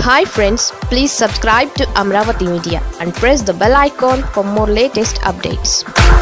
hi friends please subscribe to Amaravati media and press the bell icon for more latest updates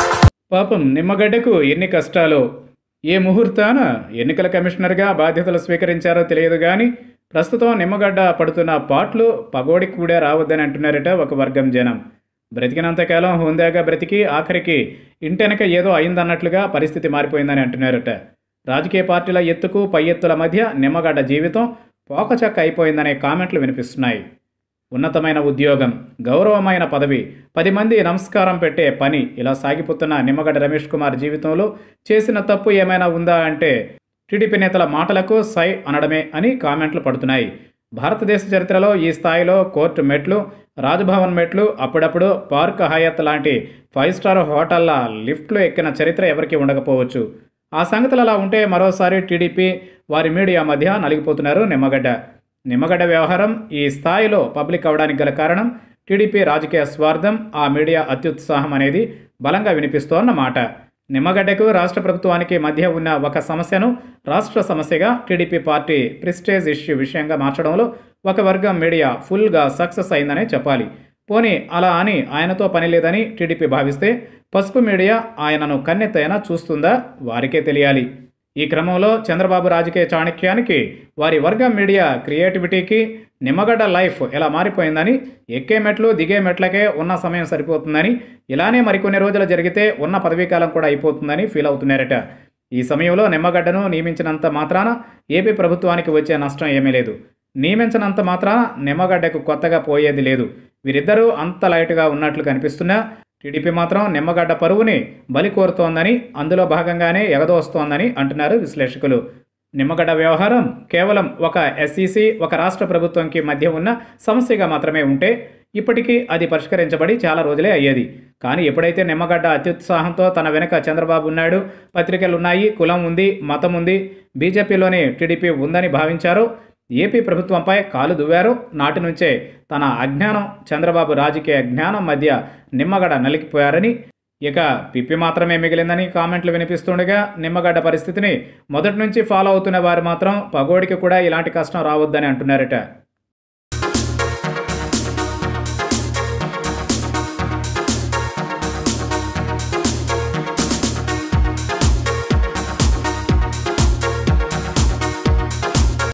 పాపం నిమ్మగడ్డకు ఎన్ని కష్టాలు ఏ ముహూర్తాన ఎన్నికల కమిషనర్గా బాధ్యతలు స్వీకరించారో తెలియదు కానీ ప్రస్తుతం నిమ్మగడ్డ పడుతున్న పాట్లు పగోడికి కూడా రావద్దని అంటున్నారట ఒక వర్గం జనం బ్రతికినంతకాలం హుందాగా బ్రతికి ఆఖరికి ఇంటెనక ఏదో అయిందన్నట్లుగా పరిస్థితి మారిపోయిందని అంటున్నారట రాజకీయ పార్టీల ఎత్తుకు పై ఎత్తుల మధ్య నిమ్మగడ్డ జీవితం పోకచక్క అయిపోయిందనే కామెంట్లు వినిపిస్తున్నాయి ఉన్నతమైన ఉద్యోగం గౌరవమైన పదవి పది మంది నమస్కారం పెట్టే పని ఇలా సాగిపోతున్న నిమ్మగడ్డ రమేష్ కుమార్ జీవితంలో చేసిన తప్పు ఏమైనా ఉందా అంటే టీడీపీ నేతల మాటలకు సై అనడమే అని కామెంట్లు పడుతున్నాయి భారతదేశ చరిత్రలో ఈ స్థాయిలో కోర్టు మెట్లు రాజ్భవన్ మెట్లు అప్పుడప్పుడు పార్క్ హయాత్ లాంటి ఫైవ్ స్టార్ హోటళ్ల లిఫ్ట్లు ఎక్కిన చరిత్ర ఎవరికీ ఉండకపోవచ్చు ఆ సంగతులు అలా ఉంటే మరోసారి టీడీపీ వారి మీడియా మధ్య నలిగిపోతున్నారు నిమ్మగడ్డ నిమ్మగడ్డ వ్యవహారం ఈ స్థాయిలో పబ్లిక్ అవడానికి గల కారణం టీడీపీ రాజకీయ స్వార్థం ఆ మీడియా అత్యుత్సాహం అనేది బలంగా వినిపిస్తోన్నమాట నిమ్మగడ్డకు రాష్ట్ర ప్రభుత్వానికి మధ్య ఉన్న ఒక సమస్యను రాష్ట్ర సమస్యగా టీడీపీ పార్టీ ప్రిస్టేజ్ ఇష్యూ విషయంగా మార్చడంలో ఒక వర్గం మీడియా ఫుల్గా సక్సెస్ అయిందనే చెప్పాలి పోనీ అలా అని ఆయనతో పని లేదని టీడీపీ భావిస్తే పసుపు మీడియా ఆయనను కన్నెత్తైనా చూస్తుందా వారికే తెలియాలి ఈ క్రమంలో చంద్రబాబు రాజకీయ చాణక్యానికి వారి వర్గం మీడియా క్రియేటివిటీకి నిమ్మగడ్డ లైఫ్ ఎలా మారిపోయిందని ఎక్కే మెట్లు దిగే మెట్లకే ఉన్న సమయం సరిపోతుందని ఇలానే మరికొన్ని రోజులు జరిగితే ఉన్న పదవీకాలం కూడా అయిపోతుందని ఫీల్ అవుతున్నారట ఈ సమయంలో నిమ్మగడ్డను నియమించినంత మాత్రాన ఏపీ ప్రభుత్వానికి వచ్చే నష్టం ఏమీ లేదు నియమించినంత మాత్రాన నిమ్మగడ్డకు కొత్తగా పోయేది లేదు వీరిద్దరూ అంత లైట్గా ఉన్నట్లు కనిపిస్తున్నా టీడీపీ మాత్రం నిమ్మగడ్డ పరువుని బలి కోరుతోందని అందులో భాగంగానే ఎగదోస్తోందని అంటున్నారు విశ్లేషకులు నిమ్మగడ్డ వ్యవహారం కేవలం ఒక ఎస్ఈసి ఒక రాష్ట్ర ప్రభుత్వంకి మధ్య ఉన్న సమస్యగా మాత్రమే ఉంటే ఇప్పటికీ అది పరిష్కరించబడి చాలా రోజులే అయ్యేది కానీ ఎప్పుడైతే నిమ్మగడ్డ అత్యుత్సాహంతో తన వెనుక చంద్రబాబు ఉన్నాడు పత్రికలు ఉన్నాయి కులం ఉంది మతం ఉంది బీజేపీలోనే టీడీపీ ఉందని భావించారో ఏపీ ప్రభుత్వంపై కాలు దువ్వారు నాటి నుంచే తన అజ్ఞానం చంద్రబాబు రాజకీయ జ్ఞానం మధ్య నిమ్మగడ్డ నలిగిపోయారని ఇక పిప్పి మాత్రమే మిగిలిందని కామెంట్లు వినిపిస్తుండగా నిమ్మగడ్డ పరిస్థితిని మొదటి నుంచి ఫాలో అవుతున్న వారు మాత్రం పగోడికి కూడా ఇలాంటి కష్టం రావద్దని అంటున్నారట